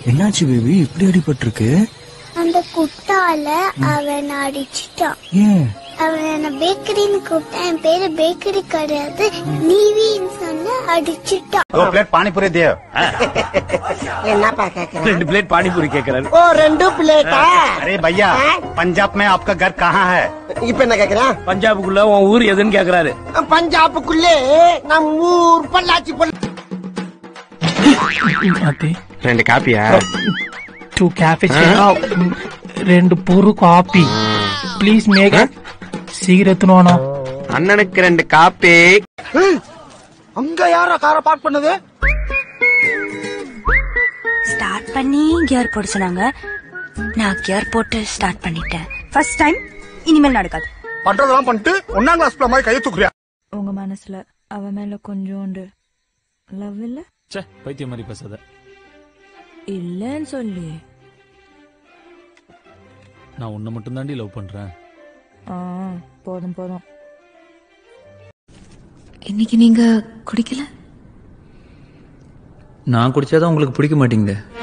என்னாச்சு பேபி இப்படி அடிபட்டிருக்கு அந்த குட்டால அவன் அடிச்சிட்டான் ஏன் அவன் என்ன பேக்கரின்னு கூப்பிட்டான் என் பேரு பேக்கரி கிடையாது நீவின்னு சொன்ன அடிச்சிட்டான் दो प्लेट पानी पूरी दियो என்னப்பா கேக்குற ரெண்டு பிளேட் பானிபூரி கேக்குறாரு ஓ ரெண்டு பிளேட்டா अरे भैया पंजाब में आपका घर कहाँ है இப்ப என்ன கேக்குறேன் பஞ்சாபுக்குள்ள உன் ஊர் எதுன்னு கேக்குறாரு பஞ்சாபுக்குள்ளே நம்ம ஊர் பொள்ளாச்சி பொள்ள అదే ரெண்டு காப்பியா టూ క్యాఫే రెండు పూరు కాపీ ప్లీజ్ మేక్ சீக்கிரத்துனோனா அண்ணனுக்கு ரெண்டு காப்பி அங்க யாரா காரை பார்க் பண்ணது ஸ்டார்ட் பண்ணி கியர் போட சொன்னாங்க நான் கியர் போட்டு ஸ்டார்ட் பண்ணிட்டேன் ஃபர்ஸ்ட் டைம் இனிமேல் நடக்காது பண்றதெல்லாம் பண்ணிட்டு ஒன்னாம் கிளாஸ் மாதிரி கையை தூக்குறியா உங்க மனசுல அவ மேல கொஞ்சோண்டு லவ் இல்ல ச்சே பைத்தியம் மாதிரி பேசாத இல்லன்னு சொல்லி நான் உன்னை மட்டும் தாண்டி லவ் பண்றேன் ஆ போதும் போதும் இன்னைக்கு நீங்க குடிக்கல நான் குடிச்சாதான் உங்களுக்கு பிடிக்க மாட்டேங்குது